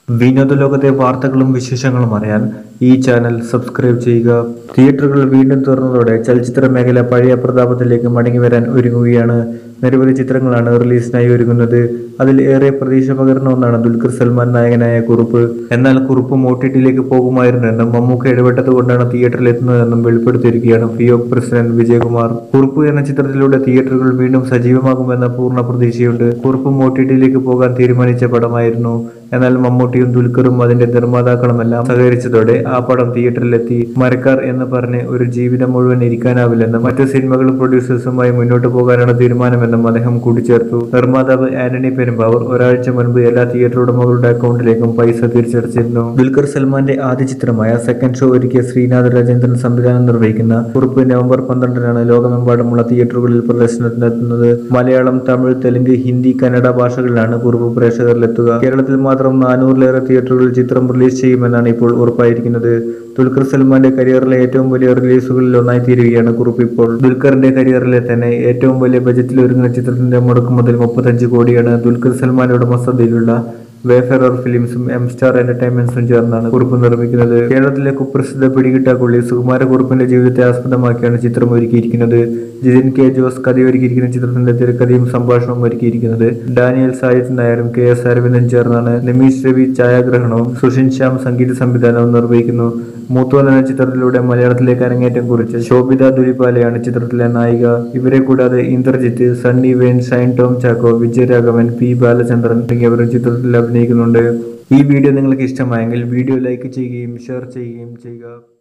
വിനോദ ലോകത്തെ വാർത്തകളും വിശേഷങ്ങളും അറിയാൻ ഈ ചാനൽ സബ്സ്ക്രൈബ് ചെയ്യുക തിയേറ്ററുകൾ വീണ്ടും തുറന്നതോടെ ചലച്ചിത്ര മേഖല പഴയ പ്രതാപത്തിലേക്ക് മടങ്ങി വരാൻ ഒരുങ്ങുകയാണ് നിരവധി ചിത്രങ്ങളാണ് റിലീസിനായി ഒരുങ്ങുന്നത് അതിൽ ഏറെ പ്രതീക്ഷ പകർന്ന ഒന്നാണ് ദുൽഖർ സൽമാൻ നായകനായ കുറുപ്പ് എന്നാൽ കുറുപ്പ് മോട്ടിട്ടിലേക്ക് പോകുമായിരുന്നെന്നും മമ്മൂക്ക ഇടപെട്ടത് കൊണ്ടാണ് തിയേറ്ററിൽ എത്തുന്നതെന്നും വെളിപ്പെടുത്തിയിരിക്കുകയാണ് ഫിയോക് പ്രസിഡന്റ് വിജയകുമാർ കുറുപ്പ് എന്ന ചിത്രത്തിലൂടെ തിയേറ്ററുകൾ വീണ്ടും സജീവമാകുമെന്ന പൂർണ്ണ പ്രതീക്ഷയുണ്ട് കുറുപ്പ് മോട്ടിട്ടിലേക്ക് പോകാൻ തീരുമാനിച്ച പടമായിരുന്നു എന്നാൽ മമ്മൂട്ടിയും ദുൽഖറും അതിന്റെ നിർമ്മാതാക്കളുമെല്ലാം സഹകരിച്ചതോടെ ആ പടം തിയേറ്ററിലെത്തി മരക്കാർ എന്ന് പറഞ്ഞ് ഒരു ജീവിതം മുഴുവൻ ഇരിക്കാനാവില്ലെന്നും മറ്റു സിനിമകൾ പ്രൊഡ്യൂസേഴ്സുമായി മുന്നോട്ട് പോകാനാണ് തീരുമാനമെന്നും അദ്ദേഹം കൂട്ടിച്ചേർത്തു നിർമ്മാതാവ് ആന്റണി പെരുമ്പാവൂർ ഒരാഴ്ച മുൻപ് എല്ലാ തിയേറ്റർ ഉടമകളുടെ അക്കൗണ്ടിലേക്കും പൈസ തിരിച്ചടച്ചിരുന്നു ദുൽഖർ സൽമാന്റെ ആദ്യ ചിത്രമായ സെക്കൻഡ് ഷോ ഒരുക്കിയ ശ്രീനാഥ് രാജേന്ദ്രൻ സംവിധാനം നിർവഹിക്കുന്ന കുറിപ്പ് നവംബർ പന്ത്രണ്ടിനാണ് ലോകമെമ്പാടുമുള്ള തിയേറ്ററുകളിൽ പ്രദർശനത്തിനെത്തുന്നത് മലയാളം തമിഴ് തെലുങ്ക് ഹിന്ദി കന്നഡ ഭാഷകളിലാണ് കുറിപ്പ് പ്രേക്ഷകരിലെത്തുക കേരളത്തിൽ മാത്രം നാനൂറിലേറെ തിയേറ്ററുകളിൽ ചിത്രം റിലീസ് ചെയ്യുമെന്നാണ് ഇപ്പോൾ ഉറപ്പായിരിക്കുന്നത് ദുൽഖർ സൽമാന്റെ കരിയറിലെ ഏറ്റവും വലിയ റിലീസുകളിൽ ഒന്നായി തീരുകയാണ് കുറിപ്പ് ഇപ്പോൾ ദുൽഖറിന്റെ കരിയറിലെ തന്നെ ഏറ്റവും വലിയ ബജറ്റിൽ ഒരുങ്ങുന്ന ചിത്രത്തിന്റെ മുടക്കുമുതൽ മുപ്പത്തഞ്ച് കോടിയാണ് ദുൽഖർ സൽമാന്റെ ഉടമസ്ഥതയിലുള്ള വേഫെറർ ഫിലിംസും എം സ്റ്റാർ എന്റർടൈൻമെന്റ്സും ചേർന്നാണ് കുറിപ്പ് നിർമ്മിക്കുന്നത് കേരളത്തിലെ കുപ്രസിദ്ധ പിടികിട്ടാക്കുള്ളി സുകുമാരക്കുറുപ്പിന്റെ ജീവിതത്തെ ആസ്പദമാക്കിയാണ് ചിത്രം ഒരുക്കിയിരിക്കുന്നത് ജിതിൻ കെ ജോസ് കഥയൊരുക്കിയിരിക്കുന്ന ചിത്രത്തിന്റെ തിരക്കഥയും സംഭാഷണവും ഒരുക്കിയിരിക്കുന്നത് ഡാനിയൽ സായിദ് നായരും കെ എസ് അരവിന്ദൻ ചേർന്നാണ് നിമീഷ് രവി ഛായാഗ്രഹണവും സുഷിൻ ശ്യാം സംഗീത സംവിധാനവും നിർവഹിക്കുന്നു മൂത്തോൻ എന്ന ചിത്രത്തിലൂടെ മലയാളത്തിലേക്ക് അരങ്ങേറ്റം കുറിച്ച ശോഭിത ദുലിപാലയാണ് ചിത്രത്തിലെ നായിക ഇവരെ കൂടാതെ ഇന്ദ്രജിത്ത് സണ്ണി വെയിൻ ഷൈൻ ടോം ചാക്കോ വിജയരാഘവൻ പി ബാലചന്ദ്രൻ തുടങ്ങിയവരും ചിത്രത്തിൽ അഭിനയിക്കുന്നുണ്ട് ഈ വീഡിയോ നിങ്ങൾക്ക് ഇഷ്ടമായെങ്കിൽ വീഡിയോ ലൈക്ക് ചെയ്യുകയും ഷെയർ ചെയ്യുകയും ചെയ്യുക